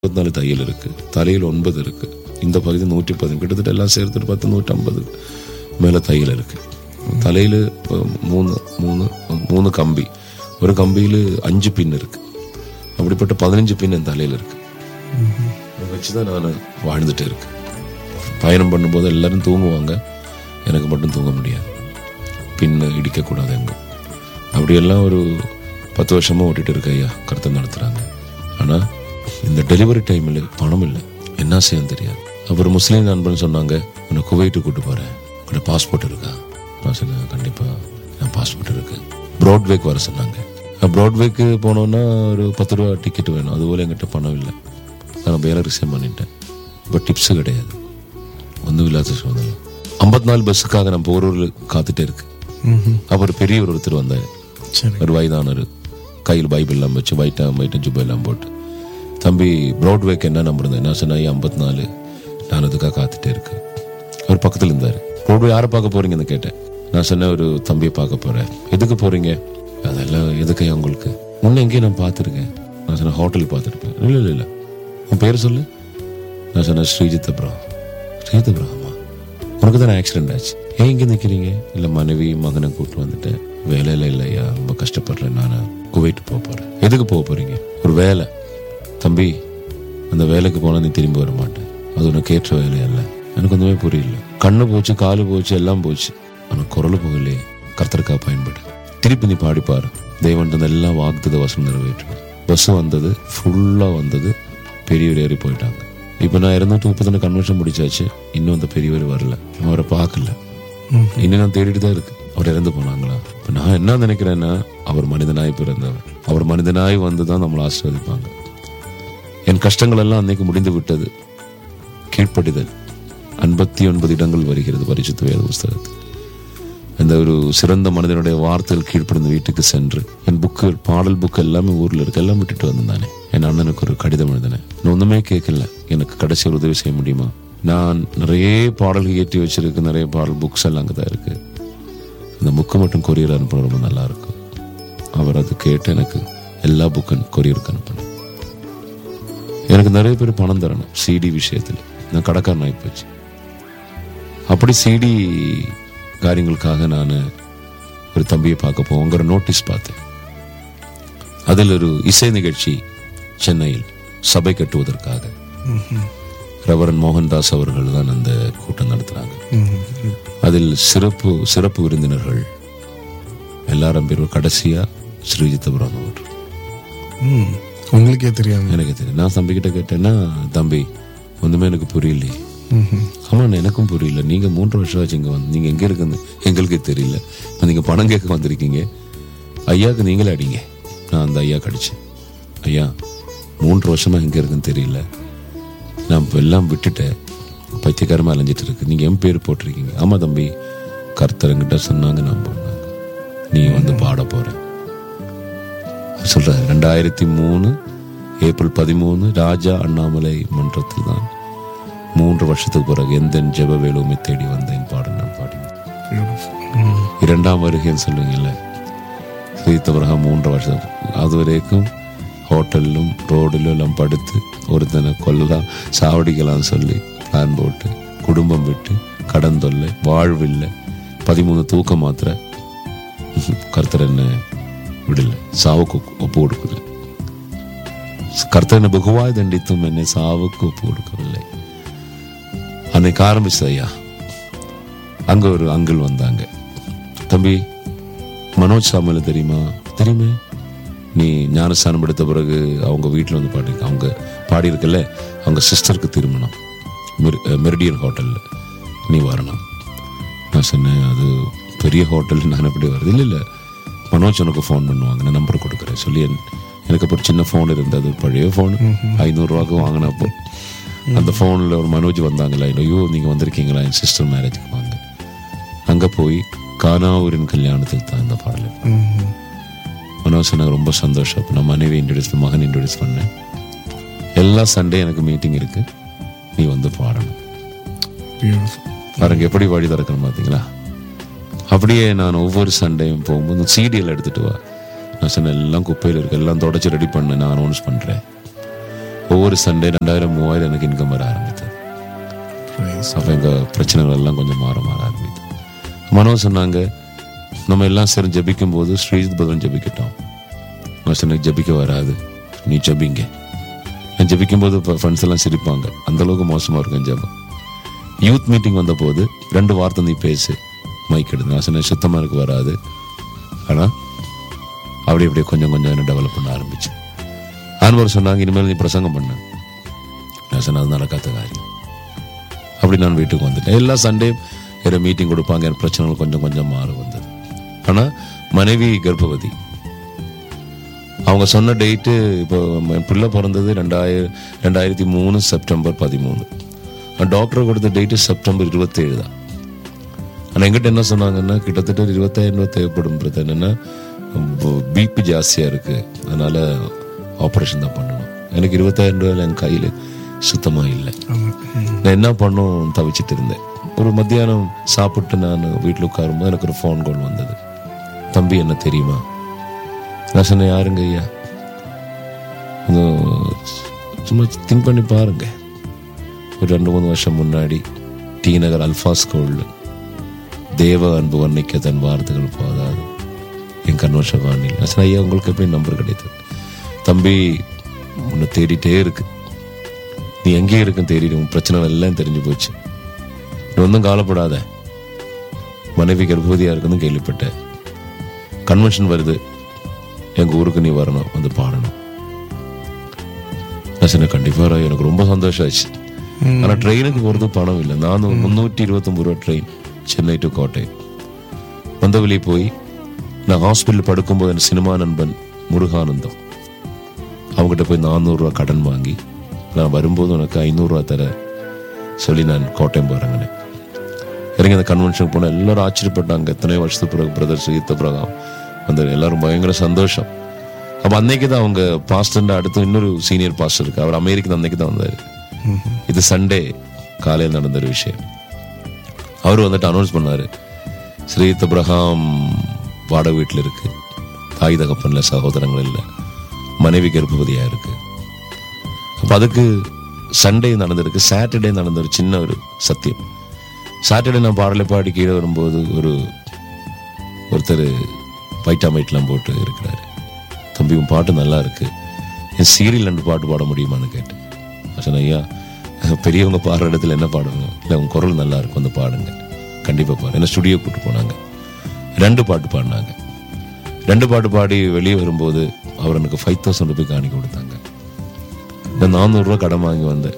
இருபத்தி நாலு தையல் இருக்கு தலையில் ஒன்பது இருக்கு இந்த பகுதி நூற்றி பதினஞ்சு கிட்டத்தட்ட எல்லாம் சேர்த்துட்டு பத்து நூற்றி ஐம்பது மேலே தையல் இருக்கு தலையில் மூணு மூணு மூணு கம்பி ஒரு கம்பியில் அஞ்சு பின் இருக்கு அப்படிப்பட்ட பதினஞ்சு பின் என் தலையில் இருக்கு அதை வச்சு தான் நான் வாழ்ந்துட்டு இருக்கேன் பயணம் பண்ணும்போது எல்லாரும் தூங்குவாங்க எனக்கு மட்டும் தூங்க முடியாது பின்னு இடிக்கக்கூடாது எங்க அப்படியெல்லாம் ஒரு பத்து வருஷமா ஓட்டிட்டு இருக்க ஐயா கருத்தை நடத்துறாங்க ஆனா இந்த டெலிவரி டைமில் பணம் இல்லை என்ன செய்யணும் தெரியாது அப்புறம் முஸ்லீம் நண்பன் சொன்னாங்க உன்னை குவைட்டு கூட்டு போறேன் உன்னை பாஸ்போர்ட் இருக்கா நான் சொன்னேன் கண்டிப்பா என் பாஸ்போர்ட் இருக்கு ப்ராட்வேக்கு வர சொன்னாங்க ப்ராட்வேக்கு போனோன்னா ஒரு பத்து ரூபா டிக்கெட் வேணும் அதுபோல என்கிட்ட பணம் இல்லை நான் வேலை ரிசைன் பண்ணிட்டேன் இப்போ டிப்ஸ் கிடையாது ஒன்றும் இல்லாத சோதனை ஐம்பத்தி நாலு பஸ்ஸுக்காக நான் போகிற ஊரில் காத்துட்டே இருக்கு அப்போ ஒரு பெரியவர் ஒருத்தர் வந்தார் சரி ஒரு வயதானவர் கையில் பைபிள் எல்லாம் வச்சு வைட்டா வைட்ட ஜுப்பா எல்லாம் போட்டு தம்பி ப்ராட்வேக்கு என்ன நம்பர் இருந்தேன் நான் சொன்னேன் ஐம்பத்தி நாலு நான் அதுக்காக காத்துட்டே இருக்கேன் அவர் பக்கத்தில் இருந்தார் ப்ராட்வே யாரை பார்க்க போறீங்கன்னு கேட்டேன் நான் சொன்னேன் ஒரு தம்பியை பார்க்க போறேன் எதுக்கு போறீங்க அதெல்லாம் எதுக்கு உங்களுக்கு முன்ன எங்கேயும் நான் பார்த்துருக்கேன் நான் சொன்னேன் ஹோட்டல் பார்த்துருப்பேன் இல்லை இல்லை இல்லை உன் பேர் சொல்லு நான் சொன்னேன் ஸ்ரீஜித் அப்ரா ஸ்ரீஜித் அப்ரா ஆமா உனக்கு தானே ஆக்சிடென்ட் ஆச்சு ஏன் இங்கே நிற்கிறீங்க இல்லை மனைவி மகனை கூட்டு வந்துட்டேன் வேலையில இல்லையா ரொம்ப கஷ்டப்படுறேன் நான் குவைட்டு போக போகிறேன் எதுக்கு போக போகிறீங்க ஒரு வேலை தம்பி அந்த வேலைக்கு போனால் நீ திரும்பி வர மாட்டேன் அது உனக்கு ஏற்ற வேலை அல்ல எனக்கு ஒன்றுமே புரியல கண்ணு போச்சு காலு போச்சு எல்லாம் போச்சு ஆனால் குரல் போகலையே கர்த்தருக்கா பயன்படு திருப்பி நீ பாடிப்பாரு தெய்வன் தந்த எல்லாம் வாக்குத வசனம் நிறைவேற்றும் பஸ் வந்தது ஃபுல்லாக வந்தது பெரியவர் ஏறி போயிட்டாங்க இப்போ நான் இருநூத்தி முப்பத்தி கன்வென்ஷன் முடிச்சாச்சு இன்னும் அந்த பெரியவர் வரல அவரை பார்க்கல இன்னும் நான் தேடிட்டு தான் இருக்கு அவர் இறந்து போனாங்களா இப்ப நான் என்ன நினைக்கிறேன்னா அவர் மனிதனாய் பிறந்தவர் அவர் மனிதனாய் வந்து தான் நம்மளை ஆசீர்வதிப்பாங்க என் கஷ்டங்கள் எல்லாம் அன்னைக்கு முடிந்து விட்டது கீழ்ப்படிதல் ஐம்பத்தி ஒன்பது இடங்கள் வருகிறது பரிசுத்த வேத புஸ்தகத்தில் அந்த ஒரு சிறந்த மனிதனுடைய வார்த்தைகள் கீழ்ப்படிந்த வீட்டுக்கு சென்று என் புக்கு பாடல் புக்கு எல்லாமே ஊர்ல இருக்கு எல்லாம் விட்டுட்டு வந்தானே என் அண்ணனுக்கு ஒரு கடிதம் எழுதினேன் நான் ஒண்ணுமே கேட்கல எனக்கு கடைசி ஒரு உதவி செய்ய முடியுமா நான் நிறைய பாடல்கள் ஏற்றி வச்சிருக்கு நிறைய பாடல் புக்ஸ் எல்லாம் அங்கே தான் இருக்கு அந்த புக்கை மட்டும் கொரியர் அனுப்பின ரொம்ப நல்லா இருக்கும் அவர் அது கேட்டு எனக்கு எல்லா புக்கும் கொரியருக்கு அனுப்பினேன் எனக்கு நிறைய பேர் பணம் தரணும் சிடி விஷயத்தில் நான் கடைக்காரன் ஆகி போச்சு அப்படி சிடி காரியங்களுக்காக நான் ஒரு தம்பியை பார்க்க போங்கிற நோட்டீஸ் பார்த்தேன் அதில் ஒரு இசை நிகழ்ச்சி சென்னையில் சபை கட்டுவதற்காக ரவரன் மோகன்தாஸ் அவர்கள் தான் அந்த கூட்டம் நடத்துறாங்க அதில் சிறப்பு சிறப்பு விருந்தினர்கள் எல்லாரும் பேரும் கடைசியா ஸ்ரீஜித்தபுரம் அவர் ம் உங்களுக்கே தெரியாம எனக்கு தெரியும் நான் தம்பி கிட்ட கேட்டேன்னா தம்பி ஒண்ணுமே எனக்கு புரியலையே ம்ஹும். ஆமா எனக்கும் புரியல நீங்க மூன்று வருஷம் ஆச்சு இங்க வந்து நீங்க எங்க இருக்குன்னு எங்களுக்கே தெரியல இப்ப நீங்க பணம் கேட்க வந்திருக்கீங்க ஐயாக்கு நீங்களே அடிங்க நான் அந்த ஐயா கடிச்சேன் ஐயா மூன்று வருஷமா எங்க இருக்குன்னு தெரியல நான் இப்ப எல்லாம் விட்டுட்டேன் பைத்தியக்காரமா அலைஞ்சிட்டு இருக்கு நீங்க என் பேர் போட்டிருக்கீங்க ஆமா தம்பி கர்த்தரங்கிட்ட சொன்னாங்க நான் பண்ணாங்க நீ வந்து பாட போற சொல்ற ரெண்டாயிரத்தி மூணு ஏப்ரல் பதிமூணு ராஜா அண்ணாமலை மன்றத்தில் தான் மூன்று வருஷத்துக்கு பிறகு எந்த ஜெப வேலுமை தேடி வந்தேன் பாடல் நான் பாடினேன் Beautiful. ம். இரண்டாம் வருகைன்னு சொல்லுவீங்கல்ல ஸ்ரீத்தவரகா மூன்று வருஷம் அது வரைக்கும் ஹோட்டலிலும் ரோடிலும் எல்லாம் படுத்து ஒருத்தனை கொல்லலாம் சாவடிக்கலாம்னு சொல்லி பிளான் போட்டு குடும்பம் விட்டு கடன் தொல்லை வாழ்வில்லை பதிமூணு தூக்க மாத்திரை கர்த்தர் என்ன விடல சாவுக்கு ஒப்பு கொடுக்கல கர்த்தர் என்னை பகுவாய் தண்டித்தும் என்னை சாவுக்கு ஒப்பு கொடுக்கவில்லை அன்னைக்கு ஆரம்பிச்சது ஐயா அங்க ஒரு அங்கிள் வந்தாங்க தம்பி மனோஜ் சாமியில் தெரியுமா தெரியுமே நீ ஞானஸ்தானம் எடுத்த பிறகு அவங்க வீட்டில் வந்து பாடி அவங்க பாடியிருக்கல அவங்க சிஸ்டருக்கு திருமணம் மெரி- அஹ் மெரிடியன் ஹோட்டலில் நீ வரணும் நான் சொன்னேன் அது பெரிய ஹோட்டல் நான் எப்படி வருது இல்லை இல்லை மனோஜ் உனக்கு ஃபோன் பண்ணுவாங்க நான் நம்பர் கொடுக்குறேன் சொல்லி என்- எனக்கு அப்போ ஒரு சின்ன ஃபோன் இருந்தது பழைய ஃபோன் ஐநூறுரூவாக்கு வாங்கினப்போ அந்த ஃபோனில் ஒரு மனோஜ் வந்தாங்களா ஐயோ நீங்கள் வந்திருக்கீங்களா என் சிஸ்டர் மேரேஜுக்கு வாங்க அங்கே போய் கானாவூரின் கல்யாணத்தில் தான் இந்த பாடலை ம்ஹும். மனோஜ் எனக்கு ரொம்ப சந்தோஷம் அப்ப நான் மனைவி இன்ட்ரடியூஸ் மகன் இன்ட்ரடியூஸ் பண்ணேன் எல்லா சண்டே எனக்கு மீட்டிங் இருக்கு நீ வந்து பாடணும் Beautiful. பாருங்க எப்படி வழி திறக்கணும் பார்த்தீங்களா அப்படியே நான் ஒவ்வொரு சண்டையும் போகும்போது சீடியில் எடுத்துட்டு வா நான் சொன்னேன் எல்லாம் குப்பையில் இருக்கு எல்லாம் தொடச்சி ரெடி பண்ண நான் அனௌன்ஸ் பண்றேன் ஒவ்வொரு ஒவ்வொரு சண்டே ரெண்டாயிரம் மூவாயிரம் எனக்கு இன்கம் வர ஆரம்பித்தது Praise. அப்போ எங்கள் பிரச்சனைகள் எல்லாம் கொஞ்சம் மாற மாற ஆரம்பித்தது மனோ சொன்னாங்க நம்ம எல்லாம் சரி ஜபிக்கும் போது ஸ்ரீஜித் பகவான் ஜபிக்கட்டும் நான் சொன்னேன் ஜபிக்க வராது நீ ஜபிங்க நான் ஜபிக்கும் போது ஃப்ரெண்ட்ஸ் எல்லாம் சிரிப்பாங்க அந்த அளவுக்கு மோசமா இருக்கும் ஜபம் யூத் மீட்டிங் வந்த போது ரெண்டு வார்த்தை நீ பேசு மைக் எடுத்து நான் சொன்னேன் சுத்தமா எனக்கு வராது ஆனா அப்படி அப்படியே கொஞ்சம் கொஞ்சம் என்ன டெவலப் பண்ண ஆரம்பிச்சு ஆன்வர் சொன்னாங்க இனிமேல் நீ பிரசங்கம் பண்ண நான் சொன்னேன் அது நடக்காத காரியம் அப்படி நான் வீட்டுக்கு வந்துட்டேன் எல்லா சண்டேயும் வேற மீட்டிங் கொடுப்பாங்க எனக்கு பிரச்சனைகள் கொஞ்சம் கொஞ்சம் மாறு வந்தது ஆனா மனைவி கர்ப்பவதி அவங்க சொன்ன டேட்டு இப்போ என் பிள்ளை பிறந்தது ரெண்டாயிரம் ரெண்டாயிரத்தி மூணு செப்டம்பர் பதிமூணு டாக்டர் கொடுத்த டேட்டு செப்டம்பர் இருபத்தேழு தான் ஆனால் எங்கிட்ட என்ன சொன்னாங்கன்னா கிட்டத்தட்ட இருபத்தாயிரம் ரூபாய் தேவைப்படும் பிரச்சனை என்னன்னா பிபி ஜாஸ்தியாக இருக்கு அதனால ஆப்ரேஷன் தான் பண்ணணும் எனக்கு இருபத்தாயிரம் ரூபாயில் என் கையில் சுத்தமாக இல்லை ஆமா. ம். நான் என்ன பண்ணும் தவிச்சிட்டு இருந்தேன் ஒரு மத்தியானம் சாப்பிட்டு நான் வீட்டில் உட்காரும்போது எனக்கு ஒரு ஃபோன் கால் வந்தது தம்பி என்ன தெரியுமா நான் சொன்னேன் யாருங்க ஐயா கொஞ்சம் சும்மா திங்க் பண்ணி பாருங்க ஒரு ரெண்டு மூணு வருஷம் முன்னாடி டி நகர் அல்ஃபா ஸ்கூலில் தேவ அன்பு வர்ணிக்க தன் வார்த்தைகள் போதாது என் கன்வர்ஷ வாணியில் நான் சொன்னேன் ஐயா உங்களுக்கு எப்படி நம்பர் கிடைத்தது தம்பி உன்னை தேடிட்டே இருக்கு நீ எங்கே இருக்குன்னு தேடி உன் பிரச்சனை எல்லாம் தெரிஞ்சு போச்சு நீ ஒன்றும் கவலைப்படாத மனைவி கர்ப்பவதியா இருக்குன்னு கேள்விப்பட்டேன் கன்வென்ஷன் வருது எங்க ஊருக்கு நீ வரணும் வந்து பாடணும் நான் சொன்னேன் கண்டிப்பா ராய், எனக்கு ரொம்ப சந்தோஷம் ஆச்சு ஆனா ட்ரெயினுக்கு போறது பணம் இல்லை நான் முன்னூற்றி இருபத்தொம்பது ரூபா ட்ரெயின் சென்னை டு கோட்டை வந்தவழி போய் நான் ஹாஸ்பிட்டல் படுக்கும்போது என் சினிமா நண்பன் முருகானந்தம் அவங்ககிட்ட போய் 400 ரூபா கடன் வாங்கி நான் வரும்போது உனக்கு ஐநூறுரூவா தர சொல்லி நான் கோட்டயம் போகிறேங்கண்ணே இறங்கி அந்த கன்வென்ஷனுக்கு போனால் எல்லாரும் ஆச்சரியப்பட்டாங்க எத்தனை வருஷத்துக்கு பிறகு பிரதர் ஸ்ரீத்த பிரகாம் வந்தார் எல்லாரும் பயங்கர சந்தோஷம் அப்போ அன்னைக்கு தான் அவங்க பாஸ்டர் அடுத்து இன்னொரு சீனியர் பாஸ்டர் இருக்கு அவர் அமெரிக்கா அன்னைக்கு தான் வந்தார் இது சண்டே காலையில் நடந்த ஒரு விஷயம் அவர் வந்துட்டு அனௌன்ஸ் பண்ணாரு ஸ்ரீத் அப்ரஹாம் வாடகை வீட்டில் இருக்கு தாய் தகப்பன்ல சகோதரங்கள் இல்லை மனைவி கர்ப்பவதியா இருக்கு அப்ப அதுக்கு சண்டே நடந்திருக்கு சாட்டர்டே நடந்த ஒரு சின்ன ஒரு சத்தியம் சாட்டர்டே நான் பாடலை பாடி கீழே வரும்போது ஒரு ஒருத்தர் வைட்டாமைட்லாம் போட்டு இருக்கிறாரு தம்பி உன் பாட்டு நல்லா இருக்கு என் சீரியல் ரெண்டு பாட்டு பாட முடியுமான்னு கேட்டேன் நான் சொன்னேன் ஐயா பெரியவங்க பாடுற இடத்துல என்ன பாடணும் இல்லை உங்க குரல் நல்லா இருக்கும் வந்து பாடுங்க கண்டிப்பா பாடு என்ன ஸ்டுடியோ கூட்டு போனாங்க ரெண்டு பாட்டு பாடினாங்க ரெண்டு பாட்டு பாடி வெளியே வரும்போது அவர் எனக்கு ஃபைவ் தௌசண்ட் ருபி காணிக்க கொடுத்தாங்க நான் நானூறு ரூபாய் கடன் வாங்கி வந்தேன்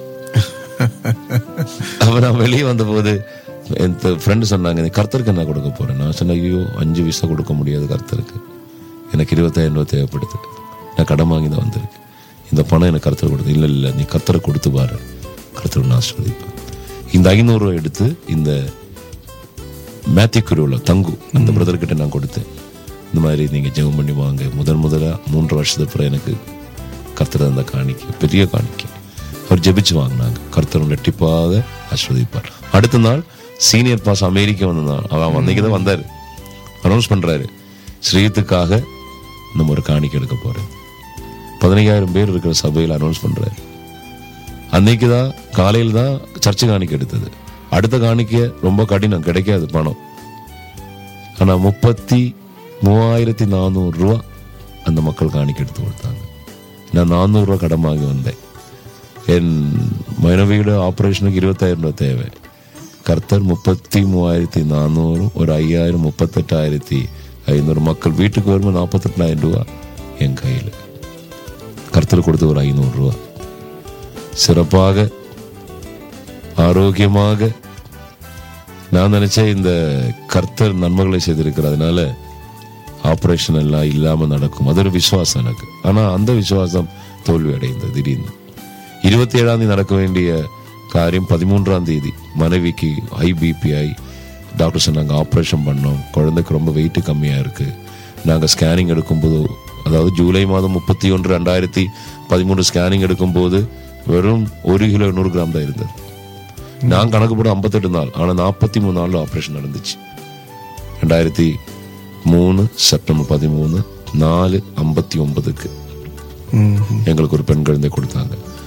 அப்ப நான் வெளியே வந்தபோது என் ஃப்ரெண்டு சொன்னாங்க "நீ கர்த்தருக்கு என்ன கொடுக்க போறேன் நான் சொன்னேன் ஐயோ அஞ்சு விசா கொடுக்க முடியாது கர்த்தருக்கு எனக்கு இருபத்தாயிரம் ரூபாய் தேவைப்படுது நான் கடன் வாங்கி தான் வந்திருக்கு இந்த பணம் எனக்கு கர்த்தர் கொடுத்து இல்லை இல்லை நீ கர்த்தரை கொடுத்து பாரு கர்த்தர் நான் ஆசீர்வதிப்பேன் இந்த ஐநூறு ரூபாய் எடுத்து இந்த மேத்யூ குருவில் தங்கு அந்த பிரதர் கிட்ட நான் கொடுத்தேன் இந்த மாதிரி நீங்க ஜெபம் பண்ணி வாங்க முதன் முதலா மூன்று வருஷத்துக்கு அப்புறம் எனக்கு கர்த்தர் அந்த காணிக்கை பெரிய காணிக்கை அவர் ஜெபிச்சு வாங்கினாங்க கர்த்தர் ரெட்டிப்பாக ஆஸ்வதிப்பார் அடுத்த நாள் சீனியர் பாஸ் அமெரிக்கா வந்தான் அவன் அன்னைக்கு தான் வந்தார் அனௌன்ஸ் பண்றாரு ஸ்ரீத்துக்காக நம்ம ஒரு காணிக்கை எடுக்க போறேன் பதினையாயிரம் பேர் இருக்கிற சபையில் அனௌன்ஸ் பண்றாரு அன்னைக்கு தான் காலையில் தான் சர்ச்சை காணிக்கை எடுத்தது அடுத்த காணிக்கை ரொம்ப கடினம் கிடைக்காது பணம் ஆனா முப்பத்தி மூவாயிரத்தி நானூறு ரூபா அந்த மக்கள் காணிக்கை எடுத்து கொடுத்தாங்க நான் நானூறு ரூபா கடன் வாங்கி வந்தேன் என் மனைவியோட ஆபரேஷனுக்கு இருபத்தாயிரம் ரூபாய் தேவை கர்த்தர் முப்பத்தி மூவாயிரத்தி நானூறு ஒரு ஐயாயிரம் முப்பத்தெட்டாயிரத்தி ஐநூறு மக்கள் வீட்டுக்கு வரும்போது நாற்பத்தெட்டாயிரம் ரூபா என் கையில் கர்த்தர் கொடுத்த ஒரு ஐநூறு ரூபா சிறப்பாக ஆரோக்கியமாக நான் நினைச்சேன் இந்த கர்த்தர் நன்மைகளை செய்திருக்கிறதுனால ஆபரேஷன் எல்லாம் இல்லாம நடக்கும் அது ஒரு விசுவாசம் எனக்கு ஆனா அந்த விசுவாசம் தோல்வி அடைந்தது திடீர்னு இருபத்தி ஏழாம் தேதி நடக்க வேண்டிய காரியம் பதிமூன்றாம் தேதி மனைவிக்கு ஹை பிபிஐ டாக்டர் சொன்னாங்க ஆப்ரேஷன் பண்ணோம் குழந்தைக்கு ரொம்ப வெயிட் கம்மியா இருக்கு நாங்க ஸ்கேனிங் எடுக்கும்போது அதாவது ஜூலை மாதம் முப்பத்தி ஒன்று ரெண்டாயிரத்தி பதிமூணு ஸ்கேனிங் எடுக்கும்போது வெறும் ஒரு கிலோ நூறு கிராம் தான் இருந்தது நான் கணக்கு போட ஐம்பத்தெட்டு நாள் ஆனா நாற்பத்தி மூணு நாள்ல ஆப்ரேஷன் நடந்துச்சு ரெண்டாயிரத்தி மூணு செப்டம்பர் பதிமூணு நாலு ஐம்பத்தி ஒன்பதுக்கு ம் எங்களுக்கு ஒரு பெண் குழந்தை கொடுத்தாங்க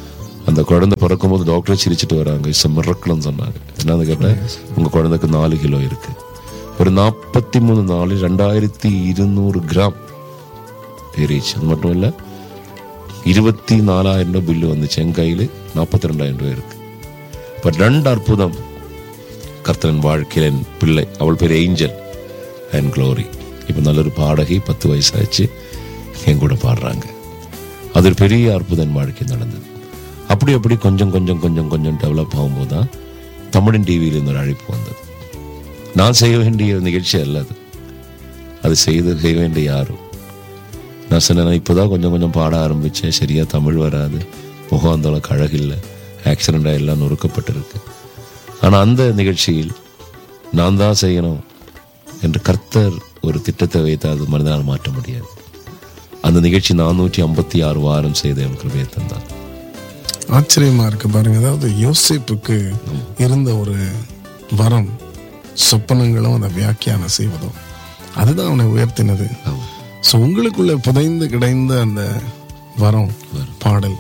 அந்த குழந்தை பிறக்கும் போது டாக்டர் சிரிச்சிட்டு வராங்க இட்ஸ் மிரக்கலன்னு சொன்னாங்க என்னன்னு கேட்டேன் உங்க குழந்தைக்கு நாலு கிலோ இருக்கு ஒரு நாற்பத்தி மூணு நாலு ரெண்டாயிரத்தி இருநூறு கிராம் ஏறிச்சு அது மட்டும் இல்லை இருபத்தி நாலாயிரம் ரூபாய் பில்லு வந்துச்சு என் கையில் நாற்பத்தி ரெண்டாயிரம் ரூபாய் இருக்கு இப்போ ரெண்டு அற்புதம் கர்த்தன் வாழ்க்கையில் என் பிள்ளை அவள் பேர் ஏஞ்சல் அண்ட் க்ளோரி இப்போ நல்லொரு பாடகி பத்து வயசாச்சு என் கூட பாடுறாங்க அது ஒரு பெரிய அற்புதம் என் வாழ்க்கை நடந்தது அப்படி அப்படி கொஞ்சம் கொஞ்சம் கொஞ்சம் கொஞ்சம் டெவலப் ஆகும்போது தான் தமிழின் டிவியில் இந்த ஒரு அழைப்பு வந்தது நான் செய்ய வேண்டிய நிகழ்ச்சி அல்ல அது அது செய்து செய்ய வேண்டிய யாரும் நான் சொன்னேன் இப்போதான் கொஞ்சம் கொஞ்சம் பாட ஆரம்பித்தேன் சரியா தமிழ் வராது முகம் அந்த அளவுக்கு அழகில்லை ஆக்சிடெண்டாக எல்லாம் நொறுக்கப்பட்டிருக்கு ஆனால் அந்த நிகழ்ச்சியில் நான் தான் செய்யணும் என்று கர்த்தர் ஒரு திட்டத்தை வைத்து அது மனிதனால் மாற்ற முடியாது அந்த நிகழ்ச்சி நானூற்றி ஐம்பத்தி ஆறு வாரம் செய்த எனக்கு கிருபையை தந்தார் ஆச்சரியமா இருக்கு பாருங்க அதாவது யோசிப்புக்கு இருந்த ஒரு வரம் சொப்பனங்களும் அதை வியாக்கியானம் செய்வதும் அதுதான் அவனை உயர்த்தினது ஆமாம். ஸோ உங்களுக்குள்ள புதைந்து கிடைந்த அந்த வரம் பாடல்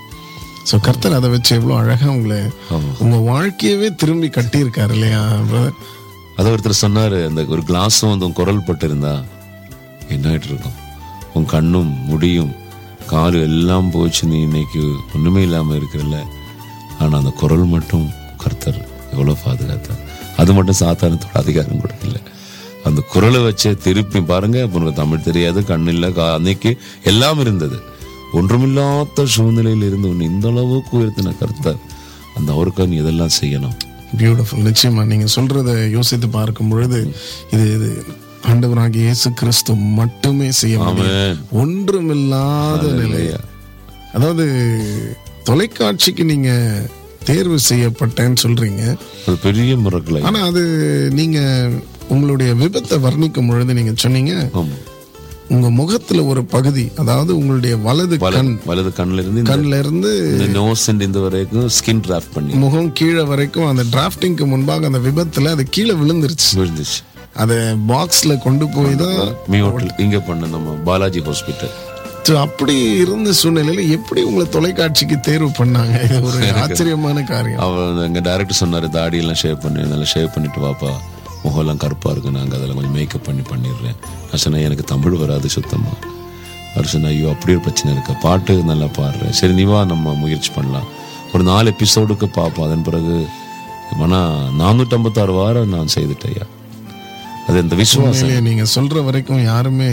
ஸோ கர்த்தர் அதை வச்சு எவ்வளோ அழகா உங்களை ஆமாம். உங்க வாழ்க்கையவே திரும்பி கட்டியிருக்காரு இல்லையா brother? அதை ஒருத்தர் சொன்னார் அந்த ஒரு கிளாஸும் வந்து உன் குரல் பட்டிருந்தா என்ன ஆயிட்டு இருக்கும் உன் கண்ணும் முடியும் காலு எல்லாம் போச்சு நீ இன்னைக்கு ஒண்ணுமே இல்லாம இருக்கிறல்ல ஆனா அந்த குரல் மட்டும் கர்த்தர் எவ்வளவு பாதுகாத்தார் அது மட்டும் சாத்தானத்தோட அதிகாரம் கூட இல்லை அந்த குரலை வச்சே திருப்பி பாருங்க இப்ப உனக்கு தமிழ் தெரியாது கண்ணு இல்லை கா- அன்னைக்கு எல்லாம் இருந்தது ஒன்றுமில்லாத சூழ்நிலையில் இருந்து உன்னை இந்த அளவுக்கு உயர்த்தின கர்த்தர் அந்த அவருக்கு நீ இதெல்லாம் செய்யணும் பியூட்டிஃபுல் நிச்சயமா நீங்க சொல்றத யோசித்து பார்க்கும் பொழுது இது இது ஆண்டவராகிய இயேசு கிறிஸ்து மட்டுமே செய்ய முடியும் ஆமென். ஒன்றுமில்லாத நிலை அதாவது தொலைக்காட்சிக்கு நீங்க தேர்வு செய்யப்பட்டேன்னு சொல்றீங்க அது பெரிய முறைகளை ஆனா அது நீங்க உங்களுடைய விபத்தை வர்ணிக்கும் பொழுது நீங்க சொன்னீங்க ஆமா உங்க முகத்துல ஒரு பகுதி அதாவது உங்களுடைய வலது கண் வலது கண்ணுல இருந்து இந்த- கண்ல இருந்து இந்த நோஸ் இந்த வரைக்கும் ஸ்கின் டிராஃப்ட் பண்ணி முகம் கீழே வரைக்கும் அந்த டிராஃப்டிங்க்கு முன்பாக அந்த விபத்துல அது கீழே விழுந்துருச்சு விழுந்துச்சு அதை பாக்ஸ்ல கொண்டு போய் தான் மியோட்டில் இங்க பண்ண நம்ம பாலாஜி ஹாஸ்பிட்டல் So, அப்படி இருந்த சூழ்நிலையில எப்படி உங்களை தொலைக்காட்சிக்கு தேர்வு பண்ணாங்க இது ஒரு ஆச்சரியமான காரியம் அவர் எங்க டைரக்டர் சொன்னாரு தாடி எல்லாம் ஷேவ் பண்ணி நல்லா ஷேவ் பண்ணிட்டு வாப்பா முகம் எல்லாம் கருப்பா இருக்கு நாங்க அதெல்லாம் கொஞ்சம் மேக்கப் பண்ணி பண்ணிடுறேன் நான் சொன்னேன் எனக்கு தமிழ் வராது சுத்தமா அவர் சொன்னா ஐயோ அப்படி ஒரு பிரச்சனை இருக்கு பாட்டு நல்லா பாடுறேன் சரி நீ வா நம்ம முயற்சி பண்ணலாம் ஒரு நாலு எபிசோடுக்கு பார்ப்போம் அதன் பிறகு ஆனா நானூற்றம்பத்தாறு வாரம் நான் செய்துட்டேன் ஐயா அது இந்த விசுவாசம் உண்மையிலேயே நீங்க சொல்ற வரைக்கும் யாருமே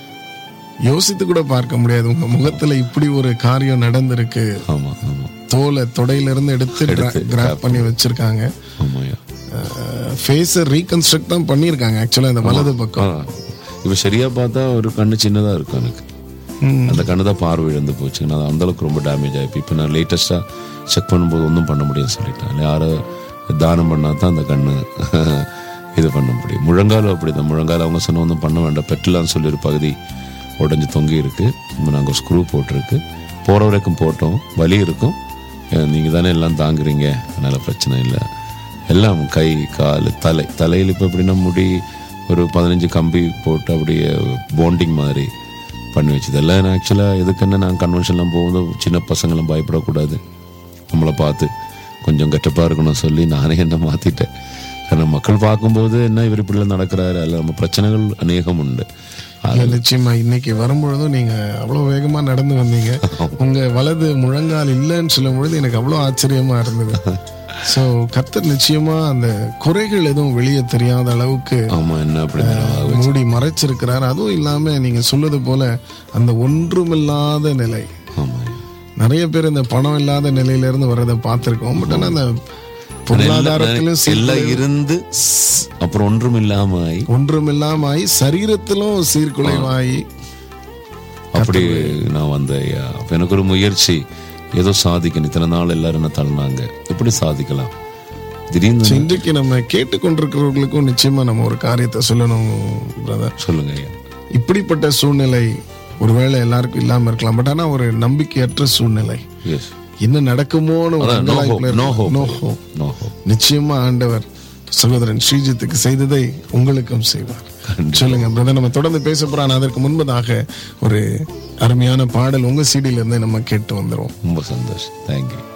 யோசித்து கூட பார்க்க முடியாது உங்க முகத்துல இப்படி ஒரு காரியம் நடந்திருக்கு ஆமா ஆமா தோலை தொடையில இருந்து எடுத்து கிராப் பண்ணி வச்சிருக்காங்க ஆமாய்யா ஃபேஸை ரீகன்ஸ்ட்ரக்ட் தான் பண்ணியிருக்காங்க ஆக்சுவலா இந்த வலது பக்கம் ஆ, இப்ப சரியா பார்த்தா ஒரு கண்ணு சின்னதா இருக்கும் எனக்கு ம். அந்த கண்ணு தான் பார்வை இழந்து போச்சு நான் அந்த அளவுக்கு ரொம்ப டேமேஜ் ஆயிப்போ இப்போ நான் லேட்டஸ்டா செக் பண்ணும்போது ஒன்றும் பண்ண முடியும்னு சொல்லிட்டேன் யாரோ தானம் பண்ணா தான் அந்த கண்ணு இது பண்ண முடியும் முழங்கால் அப்படிதான் முழங்கால் அவங்க சொன்ன ஒன்றும் பண்ண வேண்டாம் பெட்டலான்னு சொல்லி ஒரு பகுதி உடஞ்சி தொங்கி இருக்கு இப்போ நாங்கள் ஸ்க்ரூ போட்டிருக்கு போற வரைக்கும் போட்டோம் வலி இருக்கும் அஹ் நீங்க தானே எல்லாம் தாங்குறீங்க அதனால பிரச்சனை இல்லை எல்லாம் கை கால் தலை தலையில் இப்போ எப்படின்னா முடி ஒரு பதினஞ்சு கம்பி போட்டு அப்படியே போண்டிங் மாதிரி பண்ணி வச்சது எல்லாம் ஆக்சுவலாக எதுக்குன்னு நான் கன்வென்ஷன்லாம் போகும்போது சின்ன பசங்களும் பயப்படக்கூடாது நம்மளை பார்த்து கொஞ்சம் கெட்டப்பாக இருக்கணும் சொல்லி நானே என்ன மாற்றிட்டேன் ஆனால் மக்கள் பார்க்கும்போது என்ன இவர் இப்படிலாம் நடக்கிறாரு அதில் நம்ம பிரச்சனைகள் அநேகம் உண்டு இல்ல, நிச்சயமா இன்னைக்கு வரும்பொழுதும் நீங்க அவ்வளவு வேகமா நடந்து வந்தீங்க உங்க வலது முழங்கால் இல்லைன்னு சொல்லும் பொழுது எனக்கு அவ்வளவு ஆச்சரியமா இருந்தது சோ கர்த்தர் நிச்சயமா அந்த குறைகள் எதுவும் வெளியே தெரியாத அளவுக்கு ஆமாம் என்ன அப்படி மூடி மறைச்சிருக்கிறார் அதுவும் இல்லாம நீங்க சொல்றது போல அந்த ஒன்றுமில்லாத நிலை ஆமாம் நிறைய பேர் இந்த பணம் இல்லாத நிலையில இருந்து வர்றதை பார்த்திருக்கோம் பட் ஆனா அந்த பொருளாதாரத்திலும் சீர்குலைவு எல்லாம் இருந்து ஸ், அப்புறம் ஒன்றும் இல்லாம ஆகி ஒன்றுமில்லாம ஆகி சரீரத்திலும் சீர்குலைவாகி அப்படி நான் வந்தேன் ஐயா அப்ப எனக்கு ஒரு முயற்சி ஏதோ சாதிக்கணும் இத்தனை நாள் எல்லாரும் என்ன தள்ளினாங்க எப்படி சாதிக்கலாம் திடீர்னு So, இன்றைக்கு நம்ம கேட்டுக்கொண்டிருக்கிறவர்களுக்கும் நிச்சயமா நம்ம ஒரு காரியத்தை சொல்லணும் பிரதர் சொல்லுங்க ஐயா இப்படிப்பட்ட சூழ்நிலை ஒருவேளை எல்லாருக்கும் இல்லாம இருக்கலாம் பட் ஆனா ஒரு நம்பிக்கையற்ற சூழ்நிலை எஸ் என்ன நடக்குமோன்னு ஒரு அதான் no அங்கலாய்ப்புல hope, no இருக்கு. hope. No hope. No hope. நிச்சயமா ஆண்டவர் சகோதரன் ஸ்ரீஜித்துக்கு செய்ததை உங்களுக்கும் செய்வார் கண்டிப்பா. சொல்லுங்க பிரதர் நம்ம தொடர்ந்து பேச போறோம் ஆனா அதற்கு முன்பதாக ஒரு அருமையான பாடல் உங்க சீடியில இருந்து நம்ம கேட்டு வந்துரும் ரொம்ப சந்தோஷம் தேங்க்யூ